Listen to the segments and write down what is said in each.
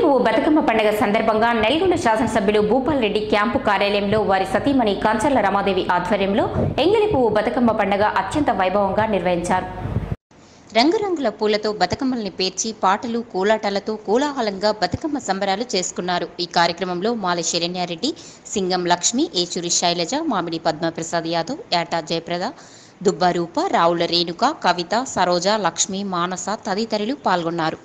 పువ్వు బతుకమ్మ పండుగ సందర్భంగా నల్గొండ శాసనసభ్యులు భూపాల్ రెడ్డి క్యాంపు కార్యాలయంలో వారి సతీమణి కంచర్ల రమాదేవి ఆధ్వర్యంలో ఎంగిలి పువ్వు బతుకమ్మ పండుగ అత్యంత వైభవంగా నిర్వహించారు రంగురంగుల పూలతో బతుకమ్మల్ని పేర్చి పాటలు కోలాటాలతో కోలాహలంగా బతుకమ్మ సంబరాలు చేసుకున్నారు ఈ కార్యక్రమంలో మాలి శరణ్యారెడ్డి సింగం లక్ష్మి ఏచూరి శైలజ మామిడి పద్మప్రసాద్ యాదవ్ ఏటా జయప్రద దుబ్బారూప రావుల రేణుక కవిత సరోజ లక్ష్మి మానస తదితరులు పాల్గొన్నారు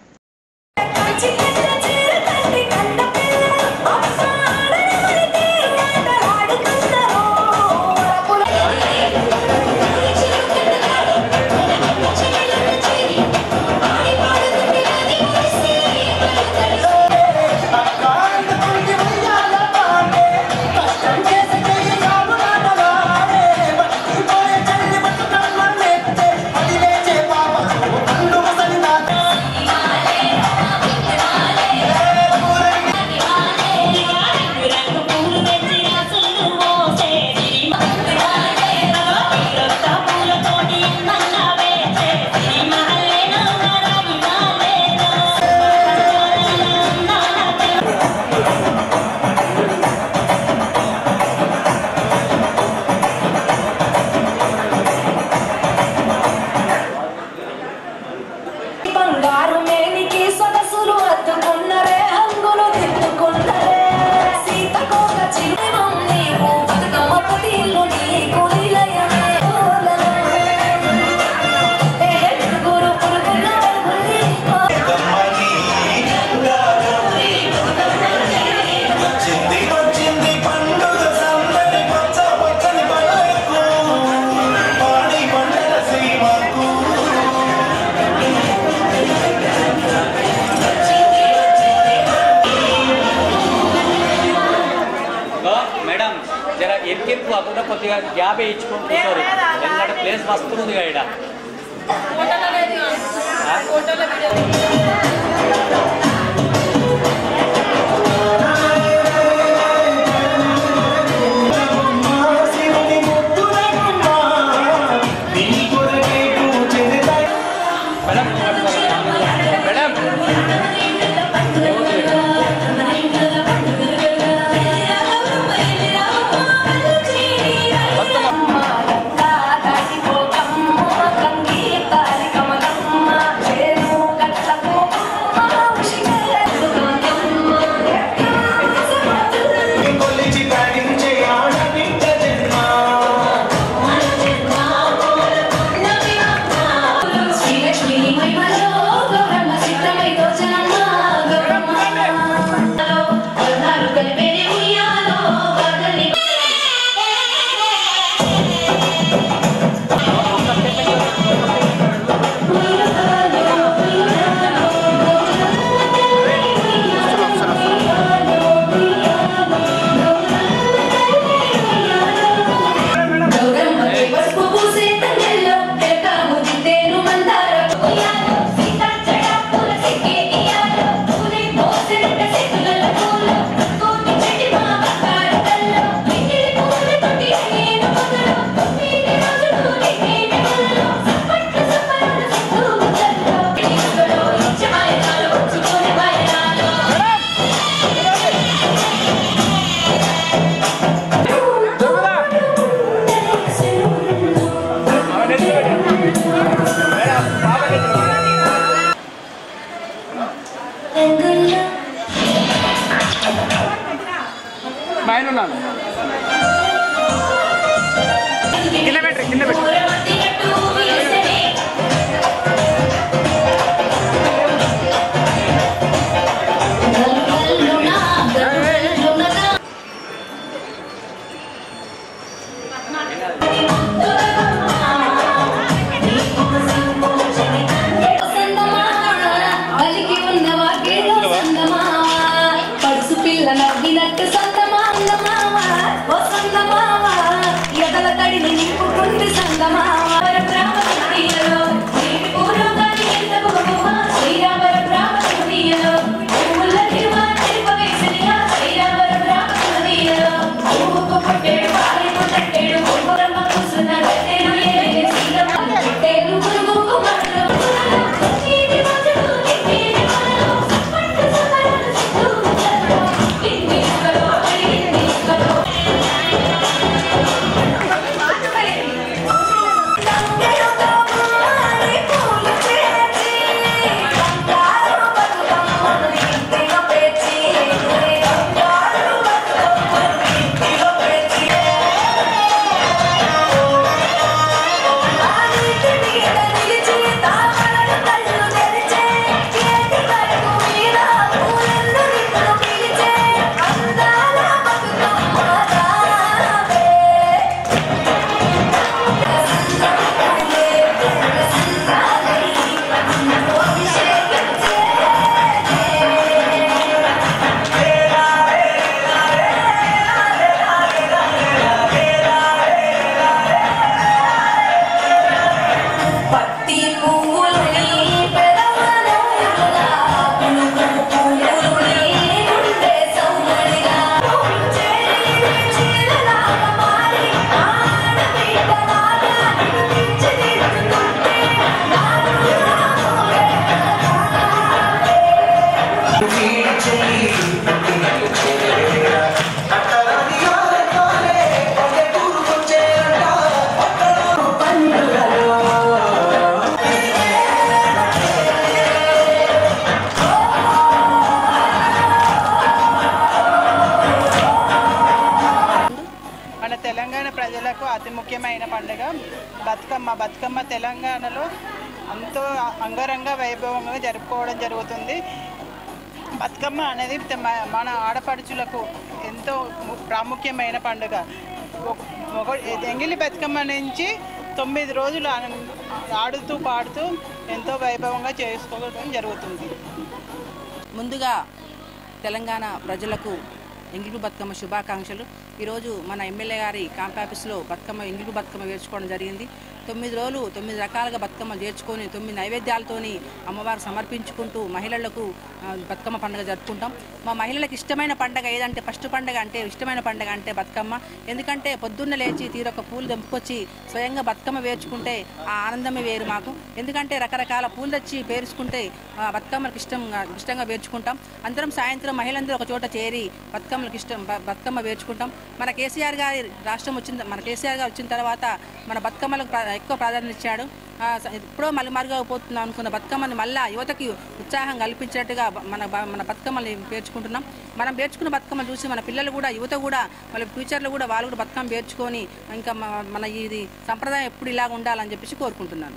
బంగారు మేనికి సొగసులు అద్దుకున్నరే హంగులు తిట్టుకున్నరే సీతకోక చిరువం నీవు బతుకమ్మ పతిల్లు నీకు నిలయమే ఏ పురుగురు పురుగుల వెలుగుని వచ్చింది వచ్చింది పండుగ సందడి పచ్చ పచ్చని పల్లెకు పాడి పండల సీమకు ఇగో మేడం జర ఎక్కింపు అక్కడ కొద్దిగా గ్యాప్ ఇచ్చుకొని కూర్చోరు ఎందుకంటే ప్లేస్ వస్తుంది ఇక్కడ శివుని ముద్దులమ్మా నీ కొరకే కూర్చెదట మేడం మేడం కొలిచి తరించే ఆడబిడ్డ జన్మ శ్రీలక్ష్మి మహిమలో గౌరమ్మ సిద్ధమై దోచనమ్మ గౌరమ్మ పద్నాలుగు కలిపేది ఉయ్యాలో పగలి గౌరమ్మ పసుపు పూసే తన్నెల్లో ఎరకాము దిద్దేను మందార ఉయ్యాలో సీత జడ పూల సిక్కే ఇయ్యాలో పూలే పోసెంట సిక్కుల పూల కోటి చెట్టి మా బంగారు కల్లో ఇంగిలి పూల తోటి నేను మొదలు తొమ్మిది రోజులు నేను మొదలు సప్పట్టు సప్పట్లు చుట్టూ ముద్దల్లో ఇసుకలో ఇచ్చ వాయనాలు వచ్చుకొని వాయనాలు కింద పెట్టు కింద పెట్టు పడుసు పిల్ల నవ్వినట్టు సందమాందమావ ఓ సందమావ ఎదల తడిని నింపుకుంది సందమావ బ్రాహ్మణీయలో పూర్వకాలి ఎంత గొప్ప శ్రీరామర బ్రాహ్మణీయలో పువ్వుల తిరుమల తిరుపవేశనియా శ్రీరామర బ్రాహ్మణీయలో పువ్వుకు పుట్టేడు పాలి పుట్టేడు పువ్వురమ్మ కూసున్న గట్టేడు ఏ సీతమ్మ పుట్టేడు పురుగుకు మరలు ఇది మధుడు ఇది మరలు పట్టు సపర వీడ్చేయి పుట్టినలు చేరేరా అట్టరాని ఆనందాలే పల్లెటూరుకొచ్చేయంట అక్కడ పండుగలో మన తెలంగాణ ప్రజలకు అతి ముఖ్యమైన పండుగ బతుకమ్మ బతుకమ్మ తెలంగాణలో ఎంతో అంగరంగ వైభవంగా జరుపుకోవడం జరుగుతుంది బతుకమ్మ అనేది తె- మ- మన ఆడపడుచులకు ఎంతో ము- ప్రాముఖ్యమైన పండుగ ఒక- ఒక ఎంగిలి బతుకమ్మ నుంచి తొమ్మిది రోజులు ఆనం- ఆడుతూ పాడుతూ ఎంతో వైభవంగా చేసుకోవడం జరుగుతుంది ముందుగా తెలంగాణ ప్రజలకు ఎంగిలి బతుకమ్మ శుభాకాంక్షలు ఈరోజు మన ఎమ్మెల్యే గారి క్యాంప్ ఆఫీస్లో బతుకమ్మ ఎంగిలి బతుకమ్మ వేర్చుకోవడం జరిగింది తొమ్మిది రోజులు తొమ్మిది రకాలుగా బతుకమ్మ చేర్చుకొని తొమ్మిది నైవేద్యాలతోని అమ్మవారు సమర్పించుకుంటూ మహిళలకు ఆ, బతుకమ్మ పండుగ జరుపుకుంటాం మా మహిళలకు ఇష్టమైన పండుగ ఏదంటే ఫస్ట్ పండుగ అంటే ఇష్టమైన పండుగ అంటే బతుకమ్మ ఎందుకంటే పొద్దున్న లేచి తీరొక పూలు తెంపుకొచ్చి స్వయంగా బతుకమ్మ వేర్చుకుంటే ఆ ఆనందమే వేరు మాకు ఎందుకంటే రకరకాల పూలు తెచ్చి పేర్చుకుంటే ఆ, బతుకమ్మలకు ఇష్టంగా ఇష్టంగా వేర్చుకుంటాం అందరం సాయంత్రం మహిళలందరూ ఒక చోట చేరి బతుకమ్మలకు ఇష్టం బ- బతుకమ్మ వేర్చుకుంటాం మన కేసీఆర్ గారి రాష్ట్రం వచ్చిన మన కేసీఆర్ గారు వచ్చిన తర్వాత మన బతుకమ్మలకు ప్రా- ఎక్కువ ప్రాధాన్యత ఇచ్చాడు ఆ, స- ఎప్పుడో మలుమారుగా పోతున్నాం అనుకున్న బతుకమ్మని మళ్ళా యువతకి ఉత్సాహం కల్పించేట్టుగా బ- మన బ- మన బతుకమ్మల్ని పేర్చుకుంటున్నాం మనం పేర్చుకున్న బతుకమ్మ చూసి మన పిల్లలు కూడా యువత కూడా వాళ్ళ ఫ్యూచర్లో కూడా వాళ్ళు కూడా బతుకమ్మ పేర్చుకొని ఇంకా మ- మన ఇది సంప్రదాయం ఎప్పుడు ఇలాగ ఉండాలని చెప్పేసి కోరుకుంటున్నాను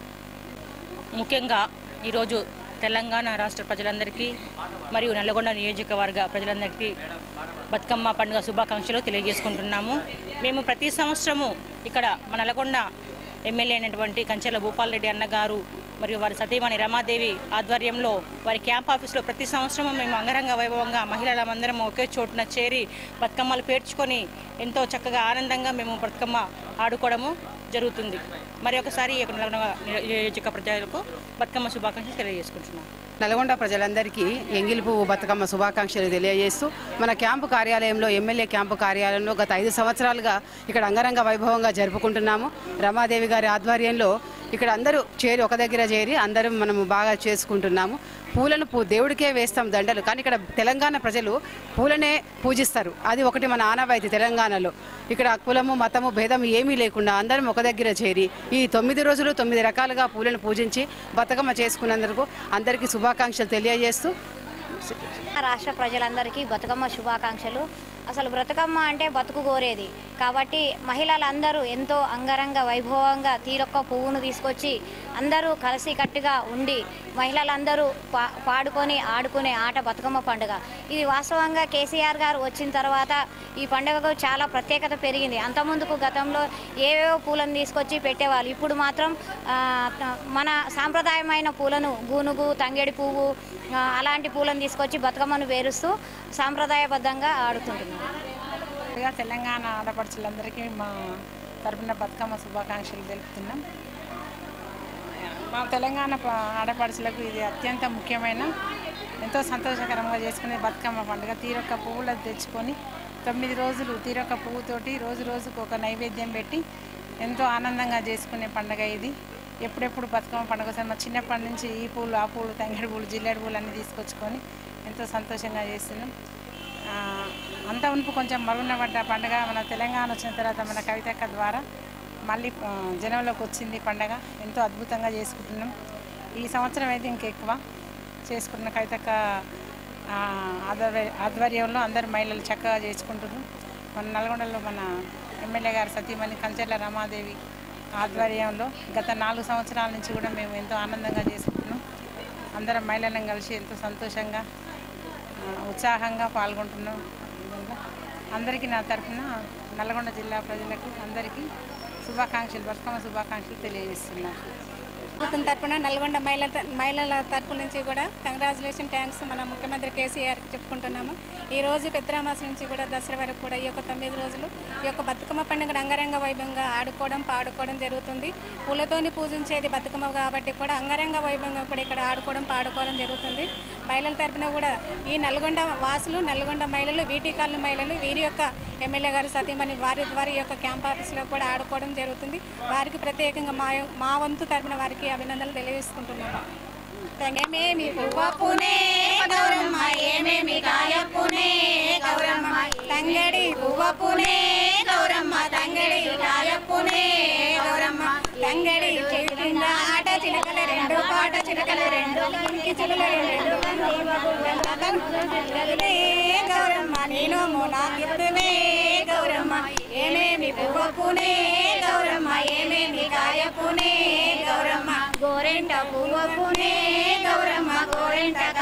ముఖ్యంగా ఈరోజు తెలంగాణ రాష్ట్ర ప్రజలందరికీ మరియు నల్లగొండ నియోజకవర్గ ప్రజలందరికీ బతుకమ్మ పండుగ శుభాకాంక్షలు తెలియజేసుకుంటున్నాము మేము ప్రతి సంవత్సరము ఇక్కడ మన నల్లగొండ ఎమ్మెల్యే అయినటువంటి కంచెల భూపాల్ రెడ్డి అన్నగారు మరియు వారి సతీమణి రమాదేవి ఆధ్వర్యంలో వారి క్యాంప్ ఆఫీస్లో ప్రతి సంవత్సరము మేము అంగరంగ వైభవంగా మహిళలందరం ఒకే చోటున చేరి బతుకమ్మలు పేర్చుకొని ఎంతో చక్కగా ఆనందంగా మేము బతుకమ్మ ఆడుకోవడము జరుగుతుంది మరి ఒకసారి ఈ యొక్క నల్గొండ నియోజక ప్రజలకు బతుకమ్మ శుభాకాంక్షలు తెలియజేసుకుంటున్నాం నల్గొండ ప్రజలందరికీ ఎంగిలి పువ్వు బతుకమ్మ శుభాకాంక్షలు తెలియజేస్తూ మన క్యాంపు కార్యాలయంలో ఎమ్మెల్యే క్యాంపు కార్యాలయంలో గత ఐదు సంవత్సరాలుగా ఇక్కడ అంగరంగ వైభవంగా జరుపుకుంటున్నాము రమాదేవి గారి ఆధ్వర్యంలో ఇక్కడ అందరూ చేరి ఒక దగ్గర చేరి అందరం మనము బాగా చేసుకుంటున్నాము పూలను పూ దేవుడికే వేస్తాం దండలు కానీ ఇక్కడ తెలంగాణ ప్రజలు పూలనే పూజిస్తారు అది ఒకటి మన ఆనవాయితీ తెలంగాణలో ఇక్కడ కులము మతము భేదం ఏమీ లేకుండా అందరం ఒక దగ్గర చేరి ఈ తొమ్మిది రోజులు తొమ్మిది రకాలుగా పూలను పూజించి బతుకమ్మ చేసుకున్నందుకు అందరికీ శుభాకాంక్షలు తెలియజేస్తూ రాష్ట్ర ప్రజలందరికీ బతుకమ్మ శుభాకాంక్షలు అసలు బ్రతుకమ్మ అంటే బతుకు కోరేది కాబట్టి మహిళలందరూ ఎంతో అంగరంగ వైభవంగా తీరొక్క పువ్వును తీసుకొచ్చి అందరూ కలిసికట్టుగా ఉండి మహిళలందరూ పా పాడుకొని ఆడుకునే ఆట బతుకమ్మ పండుగ ఇది వాస్తవంగా కేసీఆర్ గారు వచ్చిన తర్వాత ఈ పండుగకు చాలా ప్రత్యేకత పెరిగింది అంతకుముందుకు గతంలో ఏవేవో పూలను తీసుకొచ్చి పెట్టేవాళ్ళు ఇప్పుడు మాత్రం ఆ, మన సాంప్రదాయమైన పూలను గూనుగు తంగేడి పువ్వు ఆ, అలాంటి పూలను తీసుకొచ్చి బతుకమ్మను వేరుస్తూ సాంప్రదాయబద్ధంగా ఆడుతుంటున్నాం ముందుగా తెలంగాణ ఆడపడుచులందరికీ మా తరపున బతుకమ్మ శుభాకాంక్షలు తెలుపుతున్నాం మా తెలంగాణ ప- ఆడపడుచులకు ఇది అత్యంత ముఖ్యమైన ఎంతో సంతోషకరంగా చేసుకునే బతుకమ్మ పండుగ తీరొక్క పువ్వులు తెచ్చుకొని తొమ్మిది రోజులు తీరొక్క పువ్వుతోటి రోజు రోజుకు ఒక నైవేద్యం పెట్టి ఎంతో ఆనందంగా చేసుకునే పండుగ ఇది ఎప్పుడెప్పుడు బతుకమ్మ పండుగ వస్తే మా చిన్నప్పటి నుంచి ఈ పూలు ఆ పూలు తంగేడు పూలు జిల్లేడు పూలు అన్నీ తీసుకొచ్చుకొని ఎంతో సంతోషంగా చేస్తున్నాం ఆ, అంత ఉనుపు కొంచెం మరుగున పడ్డ పండుగ మన తెలంగాణ వచ్చిన తర్వాత మన కవితక్క ద్వారా మళ్ళీ ఆ, జనంలోకి వచ్చింది పండగ ఎంతో అద్భుతంగా చేసుకుంటున్నాం ఈ సంవత్సరం అయితే ఇంకెక్కువ చేసుకున్న కవితక్క ఆ, ఆధ్వర్య ఆధ్వర్యంలో అందరు మహిళలు చక్కగా చేసుకుంటున్నారు మన నల్గొండలో మన ఎమ్మెల్యే గారు సతీమణి కంచెర్ల రమాదేవి ఆధ్వర్యంలో గత నాలుగు సంవత్సరాల నుంచి కూడా మేము ఎంతో ఆనందంగా చేసుకుంటున్నాం అందరం మహిళలను కలిసి ఎంతో సంతోషంగా ఆ, ఉత్సాహంగా పాల్గొంటున్నాం ఇదంతా. అందరికీ నా తరఫున నల్గొండ జిల్లా ప్రజలకు అందరికీ శుభాకాంక్షలు బతుకమ్మ శుభాకాంక్షలు తెలియజేస్తున్నాను ప్రభుత్వం తరపున నల్గొండ మహిళ మహిళల తరపు నుంచి కూడా కంగ్రాచులేషన్ థ్యాంక్స్ మన ముఖ్యమంత్రి కేసీఆర్కి చెప్పుకుంటున్నాము ఈ రోజు పెద్దరామాస నుంచి కూడా దసరా వరకు కూడా ఈ యొక్క తొమ్మిది రోజులు ఈ యొక్క బతుకమ్మ పండుగ అంగరంగ వైభవంగా ఆడుకోవడం పాడుకోవడం జరుగుతుంది పూలతోని పూజించేది బతుకమ్మ కాబట్టి కూడా అంగరంగ వైభవంగా కూడా ఇక్కడ ఆడుకోవడం పాడుకోవడం జరుగుతుంది మహిళల తరపున కూడా ఈ నల్గొండ వాసులు నల్గొండ మహిళలు వీటి కాలనీ మహిళలు వీరి యొక్క ఎమ్మెల్యే గారు సతీమణి వారి వారి యొక్క క్యాంప్ ఆఫీస్లో కూడా ఆడుకోవడం జరుగుతుంది వారికి ప్రత్యేకంగా మా మా వంతు తరపున వారికి అభినందనలు తెలియజేసుకుంటున్నాము మేమేమి పువ్వపునే గౌరమ్మ ఏమేమి కాయప్పునే గౌరమ్మ తంగడి పువ్వప్పునే గౌరమ్మ తంగడి కాయప్పునే గౌరమ్మ తంగడి చెట్టింద ఆట చిలకల రెండు పాట చిలకల రెండు లంకి చిలుకల రెండు గదులే గౌరమ్మ నేను నాకిత్తువే గౌరమ్మ ఏమేమి పువ్వప్పునే గౌరమ్మ ఏమేమి కాయప్పునే గౌరమ్మ గోరెంట పువ్వప్పునే గౌరమ్మ గోరెంట